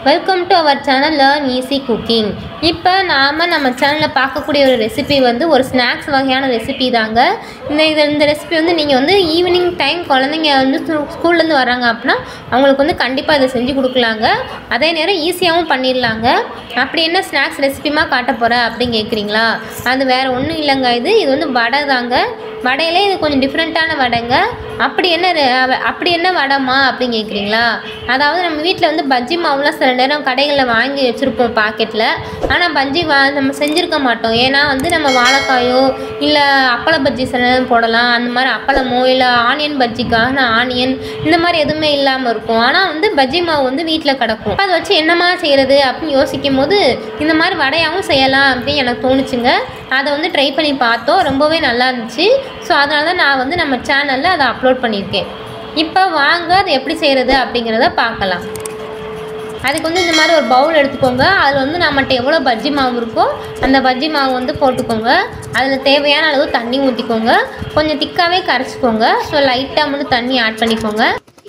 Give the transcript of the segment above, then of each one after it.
welcome to our channel learn easy cooking இப்போ நாம் நம்ம சேனலில் பார்க்கக்கூடிய ஒரு ரெசிபி வந்து ஒரு ஸ்நாக்ஸ் வகையான ரெசிபி தாங்க இந்த இது இந்த ரெசிபி வந்து நீங்கள் வந்து ஈவினிங் டைம் குழந்தைங்க வந்து ஸ்கூல்லேருந்து வராங்க அப்படின்னா அவங்களுக்கு வந்து கண்டிப்பாக இதை செஞ்சு கொடுக்கலாங்க அதே நேரம் ஈஸியாகவும் பண்ணிடலாங்க அப்படி என்ன ஸ்நாக்ஸ் ரெசிபிமா காட்ட போகிற அப்படின்னு கேட்குறீங்களா அது வேறு ஒன்றும் இல்லைங்க இது இது வந்து வடை தாங்க வடையில இது கொஞ்சம் டிஃப்ரெண்ட்டான வடைங்க அப்படி என்ன ரெ- அவ- அப்படி என்ன வடைமா அப்படின்னு கேட்குறீங்களா அதாவது நம்ம வீட்டில் வந்து பஜ்ஜி மாவுலாம் சில நேரம் கடைகளில் வாங்கி வச்சுருப்போம் பாக்கெட்டில் ஆனால் பஜ்ஜி வா நம்ம செஞ்சுருக்க மாட்டோம் ஏன்னா வந்து நம்ம வாழைக்காயோ இல்லை அப்பள பஜ்ஜி சில நேரம் போடலாம் அந்த மாதிரி அப்பளமோ இல்லை ஆனியன் பஜ்ஜிக்காக ஆனியன் இந்த மாதிரி எதுவுமே இல்லாமல் இருக்கும் ஆனால் வந்து பஜ்ஜி மாவு வந்து வீட்டில் கிடக்கும் அதை வச்சு என்னமா செய்கிறது அப்படின்னு யோசிக்கும் போது இந்த மாதிரி வடையாகவும் செய்யலாம் அப்படின்னு எனக்கு தோணுச்சுங்க அதை வந்து ட்ரை பண்ணி பார்த்தோம் ரொம்பவே நல்லா இருந்துச்சு ஸோ அதனால தான் நான் வந்து நம்ம சேனலில் அதை அப்லோட் பண்ணியிருக்கேன் இப்போ வாங்க அதை எப்படி செய்கிறது அப்படிங்கிறத பார்க்கலாம் அதுக்கு வந்து இந்த மாதிரி ஒரு பவுல் எடுத்துக்கோங்க அதில் வந்து நம்மகிட்ட எவ்வளோ பஜ்ஜி மாவு இருக்கோ அந்த பஜ்ஜி மாவு வந்து போட்டுக்கோங்க அதில் தேவையான அளவு தண்ணி ஊற்றிக்கோங்க கொஞ்சம் திக்காகவே கரைச்சிக்கோங்க ஸோ லைட்டாக மட்டும் தண்ணி ஆட் பண்ணிக்கோங்க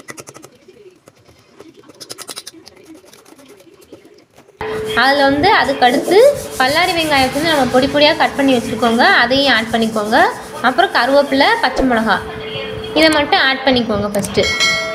அதில் வந்து அதுக்கடுத்து பல்லாரி வெங்காயத்தை வந்து நம்ம பொடி பொடியாக கட் பண்ணி வச்சுருக்கோங்க அதையும் ஆட் பண்ணிக்கோங்க அப்புறம் கருவேப்பிலை பச்சை மிளகா இதை மட்டும் ஆட் பண்ணிக்கோங்க ஃபஸ்ட்டு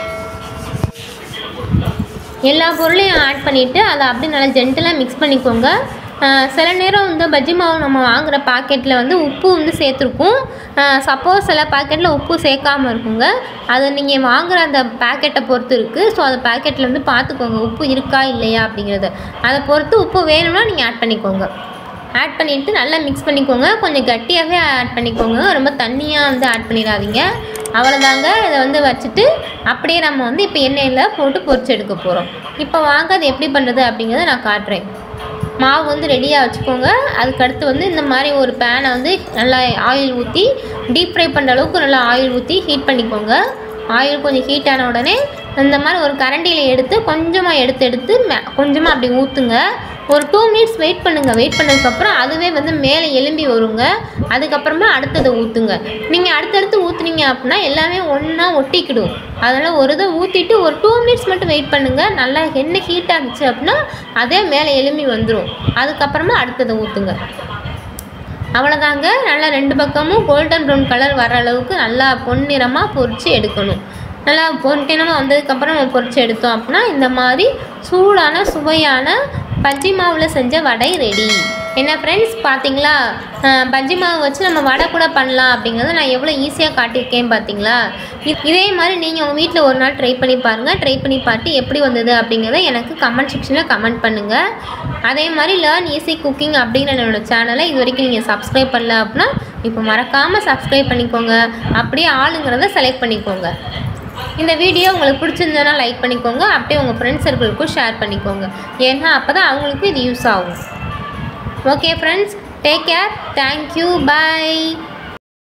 எல்லா பொருளையும் ஆட் பண்ணிவிட்டு அதை அப்படியே நல்லா ஜென்டலாக மிக்ஸ் பண்ணிக்கோங்க ஆஹ் சில நேரம் வந்து பஜ்ஜி மாவு நம்ம வாங்குகிற பாக்கெட்டில் வந்து உப்பு வந்து சேர்த்துருக்கும் சப்போஸ் சில பாக்கெட்டில் உப்பு சேர்க்காம இருக்குங்க அதை நீங்கள் வாங்குகிற அந்த பேக்கெட்டை பொறுத்து இருக்குது ஸோ அந்த பேக்கெட்டில் வந்து பார்த்துக்கோங்க உப்பு இருக்கா இல்லையா அப்படிங்கிறத அதை பொறுத்து உப்பு வேணும்னா நீங்கள் ஆட் பண்ணிக்கோங்க ஆட் பண்ணிவிட்டு நல்லா மிக்ஸ் பண்ணிக்கோங்க கொஞ்சம் கட்டியாகவே ஆட் பண்ணிக்கோங்க ரொம்ப தண்ணியாக வந்து ஆட் பண்ணிடாதீங்க அவ்வளோதாங்க இதை வந்து வச்சுட்டு அப்படியே நம்ம வந்து இப்போ எண்ணெயில் போட்டு பொரிச்சு எடுக்க போகிறோம் இப்போ வாங்க அது எப்படி பண்ணுறது அப்படிங்கிறத நான் காட்டுறேன் மாவு வந்து ரெடியாக வச்சுக்கோங்க அதுக்கடுத்து வந்து இந்த மாதிரி ஒரு பேனை வந்து நல்லா ஆயில் ஊற்றி டீப் ஃப்ரை பண்ணுற அளவுக்கு நல்லா ஆயில் ஊற்றி ஹீட் பண்ணிக்கோங்க ஆயில் கொஞ்சம் ஹீட் ஆன உடனே இந்த மாதிரி ஒரு கரண்டியில் எடுத்து கொஞ்சமாக எடுத்து எடுத்து மே கொஞ்சமாக அப்படி ஊற்றுங்க ஒரு டூ மினிட்ஸ் வெயிட் பண்ணுங்கள் வெயிட் பண்ணதுக்கப்புறம் அதுவே வந்து மேலே எலும்பி வருங்க அதுக்கப்புறமா அடுத்ததை ஊற்றுங்க நீங்கள் அடுத்தடுத்து ஊற்றுனீங்க அப்படின்னா எல்லாமே ஒன்றா ஒட்டிக்கிடும் அதனால் ஒரு இதை ஊற்றிட்டு ஒரு டூ மினிட்ஸ் மட்டும் வெயிட் பண்ணுங்கள் நல்லா எண்ணெய் ஹீட் ஆகுச்சு அப்படின்னா அதே மேலே எலும்பி வந்துடும் அதுக்கப்புறமா அடுத்ததை ஊற்றுங்க அவ்வளோதாங்க நல்லா ரெண்டு பக்கமும் கோல்டன் ப்ரௌன் கலர் வர அளவுக்கு நல்லா பொன்னிறமாக பொரித்து எடுக்கணும் நல்லா பொன்னிறமாக வந்ததுக்கப்புறம் நம்ம பொரித்து எடுத்தோம் அப்படின்னா இந்த மாதிரி சூடான சுவையான பஜ்ஜி மாவில் செஞ்ச வடை ரெடி என்ன ஃப்ரெண்ட்ஸ் பார்த்தீங்களா அஹ், பஜ்ஜி மாவு வச்சு நம்ம வடை கூட பண்ணலாம் அப்படிங்கிறத நான் எவ்வளோ ஈஸியாக காட்டியிருக்கேன் பார்த்தீங்களா இ- இதே மாதிரி நீங்கள் உங்கள் வீட்டில் ஒரு நாள் ட்ரை பண்ணி பாருங்கள் ட்ரை பண்ணி பார்த்து எப்படி வந்தது அப்படிங்கிறத எனக்கு கமெண்ட் செக்ஷனில் கமெண்ட் பண்ணுங்கள் அதே மாதிரி லேர்ன் ஈஸி குக்கிங் அப்படிங்கிற என்னோட சேனலை இது வரைக்கும் நீங்கள் சப்ஸ்கிரைப் பண்ணல அப்படின்னா இப்போ மறக்காமல் சப்ஸ்கிரைப் பண்ணிக்கோங்க அப்படியே ஆளுங்கிறத செலக்ட் பண்ணிக்கோங்க இந்த வீடியோ உங்களுக்கு பிடிச்சிருந்ததுன்னா லைக் பண்ணிக்கோங்க அப்படியே உங்கள் ஃப்ரெண்ட்ஸ் சர்க்கிளுக்கும் ஷேர் பண்ணிக்கோங்க ஏன்னா அப்போ தான் அவங்களுக்கும் இது யூஸ் ஆகும் okay friends take care thank you by